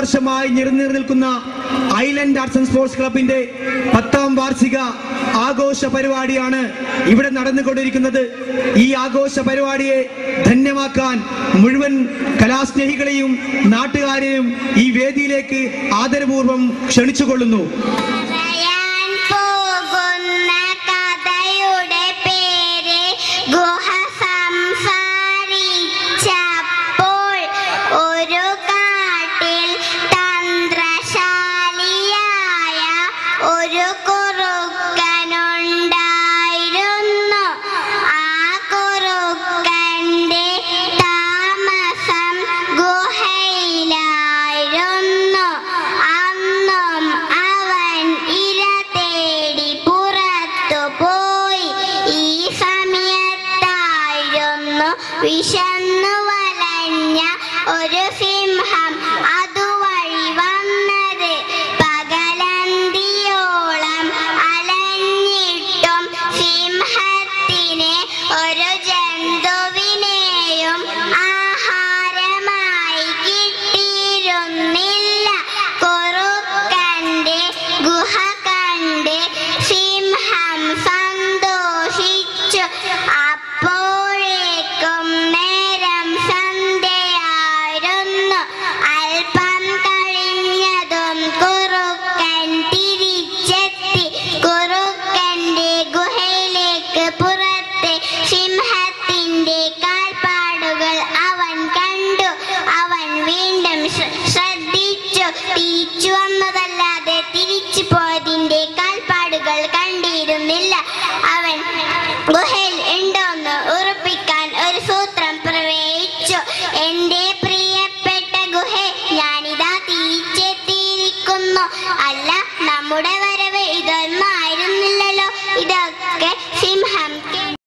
വർഷമായി നിറഞ്ഞു നിൽക്കുന്ന ഐലൻഡ് ആർട്സ് ആൻഡ് സ്പോർട്സ് ക്ലബിന്റെ പത്താം വാർഷിക ആഘോഷ പരിപാടിയാണ് ഇവിടെ നടന്നുകൊണ്ടിരിക്കുന്നത് ഈ ആഘോഷ പരിപാടിയെ ധന്യമാക്കാൻ മുഴുവൻ കലാസ്നേഹികളെയും നാട്ടുകാരെയും ഈ വേദിയിലേക്ക് ആദരപൂർവ്വം ക്ഷണിച്ചുകൊള്ളുന്നു പറയാൻ പോകുന്ന കഥയുടെ പേര് ഗുഹ സംസാരിച്ചപ്പോൾ ഒരു കാട്ടിൽ തന്ത്രശാലിയായ ഒരു കുറുക്കനുണ്ടായിരുന്നു ആ കുറുക്കന്റെ താമസം ഗുഹയിലായിരുന്നു അന്നും അവൻ ഇര തേടി പുറത്തു പോയി ഈ സമയത്തായിരുന്നു വിശന്നു വലഞ്ഞ ഒരു സിംഹം അതുവഴി വന്നത് പകലന്തിയോളം അലഞ്ഞിട്ടും സിംഹത്തിന് ഒരു ജന്തുവിനെയും ആഹാരമായി കിട്ടിയിരുന്നില്ല കുറുക്കന്റെ ഗുഹ കണ്ട് സിംഹം സന്തോഷിച്ചു അപ്പോഴേക്കും നേരം സന്ധ്യയായിരുന്നു അല്പം കഴിഞ്ഞതും കുറുക്കൻ തിരിച്ചെത്തി കുറുക്കന്റെ ഗുഹയിലേക്ക് പുറത്ത് സിംഹത്തിന്റെ കാൽപ്പാടുകൾ അവൻ കണ്ടു അവൻ വീണ്ടും ശ്ര- ശ്രദ്ധിച്ചു തിരിച്ചു വന്നതല്ലാതെ തിരിച്ചു പോയതിന്റെ കാൽപ്പാടുകൾ കണ്ടിരുന്നില്ല അവൻ ഗുഹയിൽ ഉണ്ടോന്ന് ഉറപ്പിക്കാൻ ഒരു സൂത്രം പ്രവേശിച്ചു എന്റെ പ്രിയപ്പെട്ട ഗുഹ ഞാനിതാ തിരിച്ചെത്തിയിരിക്കുന്നു അല്ല നമ്മുടെ വരവ് ഇതൊന്നും ആയിരുന്നില്ലല്ലോ ഇതൊക്കെ